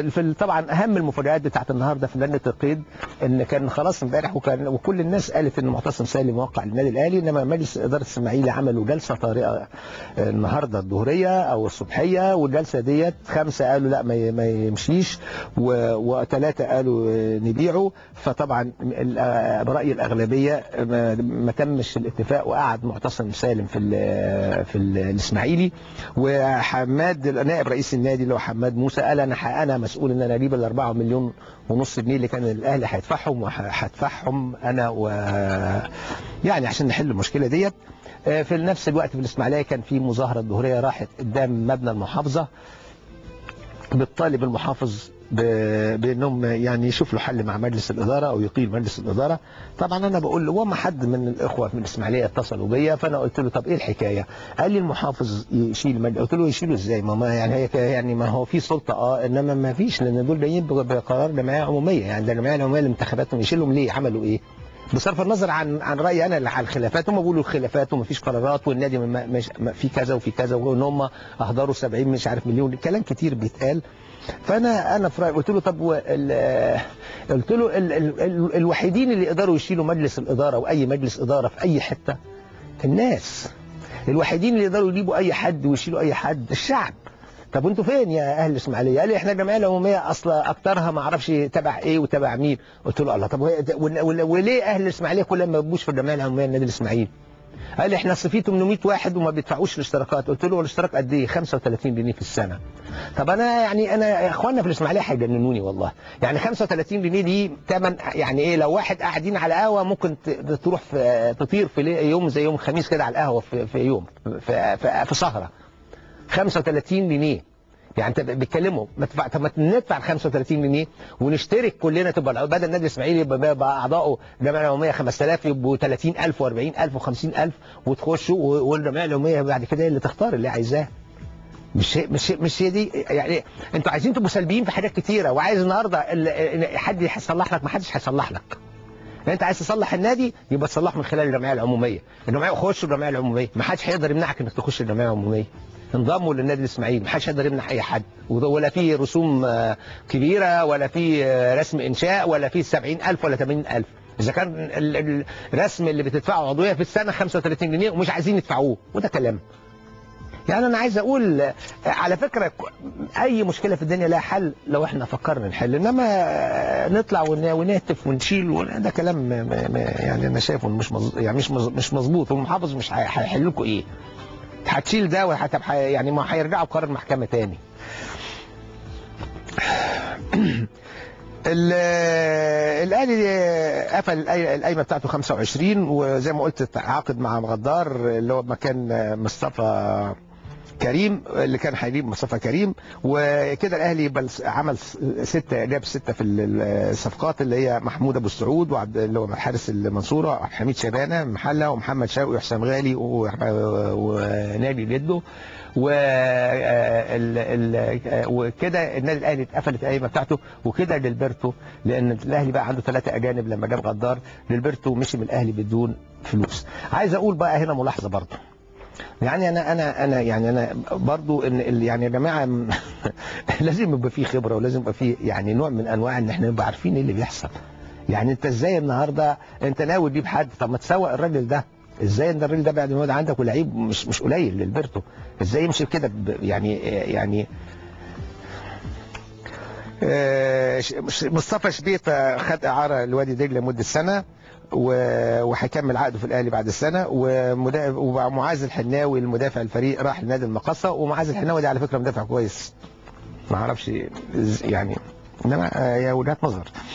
في, في طبعا اهم المفاجآت بتاعت النهارده في لجنه القيد ان كان خلاص امبارح وكان وكل الناس قالت ان معتصم سالم موقع للنادي الاهلي انما مجلس اداره الاسماعيلي عملوا جلسه طارئه النهارده الظهريه او الصبحيه والجلسه ديت خمسه قالوا لا ما ما يمشيش وثلاثه قالوا نبيعه فطبعا براي الاغلبيه ما, ما تمش الاتفاق وقعد معتصم سالم في ال في ال الاسماعيلي وحماد نائب رئيس النادي اللي هو حماد موسى قال انا انا مسؤول ان انا اجيب ال 4 مليون ونص جنيه اللي كان الاهلي هيدفعهم وهدفعهم انا و يعني عشان نحل المشكله ديت في نفس الوقت في الاسماعيليه كان في مظاهره ظهريه راحت قدام مبنى المحافظه بتطالب المحافظ بانهم يعني يشوف له حل مع مجلس الاداره او يقيل مجلس الاداره طبعا انا بقول له وما حد من الاخوه من الاسماعيليه اتصلوا بيا فانا قلت له طب ايه الحكايه قال لي المحافظ يشيل المجلس قلت له يشيله ازاي ما, ما يعني هي يعني ما هو في سلطه اه انما ما فيش لان دول جايين بقرار جمعيه عموميه يعني ده الجمعيه العموميه اللي انتخبتهم يشيلهم ليه عملوا ايه بصرف النظر عن عن رايي انا اللي على الخلافات هم بيقولوا الخلافات ومفيش قرارات والنادي مش في كذا وفي كذا وان هم اهدروا 70 مش عارف مليون كلام كتير بيتقال فانا انا في رايي قلت له طب قلت له ال ال ال الوحيدين اللي يقدروا يشيلوا مجلس الاداره واي مجلس اداره في اي حته الناس الوحيدين اللي يقدروا يجيبوا اي حد ويشيلوا اي حد الشعب طب وانتوا فين يا اهل الاسماعيليه؟ قال لي احنا الجمعيه العموميه اصلا اكترها ما اعرفش تبع ايه وتبع مين قلت له الله طب وليه اهل الاسماعيليه كلهم ما بيبقوش في الجمعيه العموميه النادي الاسماعيلي؟ قال لي احنا اصل في 800 واحد وما بيدفعوش الاشتراكات قلت له الاشتراك قد ايه 35 جنيه في السنه طب انا يعني انا اخواننا في الاسماعيليه هيجننوني والله يعني 35 جنيه دي ثمن يعني ايه لو واحد قاعدين على قهوه ممكن تروح في تطير في يوم زي يوم الخميس كده على القهوه في, في يوم في, في, في سهره 35 جنيه يعني انت بيتكلموا ما تدفع طب ما ندفع ال 35 جنيه ونشترك كلنا تبقى بدل النادي الاسماعيلي يبقى اعضائه الجمعيه العموميه 5000 يبقوا 30000 و40000 و50000 وتخشوا والجمعيه العموميه بعد كده هي اللي تختار اللي عايزاه مش هي مش هي مش هي دي يعني انتوا عايزين تبقوا سلبيين في حاجات كتيره وعايز النهارده حد يصلح لك ما حدش هيصلح لك انت عايز تصلح النادي يبقى تصلحه من خلال الجمعيه العموميه الجمعيه خش الجمعيه العموميه ما حدش هيقدر يمنعك انك تخش الجمعيه العموميه انضموا للنادي الاسماعيلي ما حدش يقدر يمنع اي حد ولا في رسوم كبيره ولا في رسم انشاء ولا في 70000 ولا 80000 اذا كان الرسم اللي بتدفعه عضويه في السنه 35 جنيه ومش عايزين يدفعوه وده كلام يعني انا عايز اقول على فكره اي مشكله في الدنيا لها حل لو احنا فكرنا نحل انما نطلع ونهتف ونشيل ده كلام يعني انا شايفه مش يعني مش مش مظبوط والمحافظ مش هيحل لكم ايه هتشيل ده وهتب يعني ما هيرجعوا قرار محكمه تاني الاهلي قفل القايمه بتاعته 25 وزي ما قلت تعاقد مع غدار اللي هو مكان مصطفى كريم اللي كان هيجيب مصطفى كريم وكده الاهلي يبقى عمل سته جاب سته في الصفقات اللي هي محمود ابو السعود وعبد اللي هو حارس المنصوره وعبد الحميد شبانه محله ومحمد شوقي وحسام غالي ونادي جده و وكده النادي الاهلي اتقفلت القايمه بتاعته وكده للبرتو لان الاهلي بقى عنده ثلاثه اجانب لما جاب غدار للبرتو مشي من الاهلي بدون فلوس عايز اقول بقى هنا ملاحظه برضه يعني انا انا انا يعني انا برضو ان يعني يا جماعه لازم يبقى في خبره ولازم يبقى في يعني نوع من انواع ان احنا نبقى عارفين ايه اللي بيحصل يعني انت ازاي النهارده انت ناوي تجيب حد طب ما تسوق الراجل ده ازاي ان الراجل ده بعد ما عندك ولعيب مش مش قليل للبرتو ازاي يمشي كده يعني يعني مصطفى شبيطه خد اعاره لوادي دجله لمده سنه وهيكمل عقده في الاهلي بعد السنه ومعاذ الحناوي المدافع الفريق راح لنادي المقصه ومعاذ الحناوي ده على فكره مدافع كويس ما اعرفش يعني انما هي وجهات نظر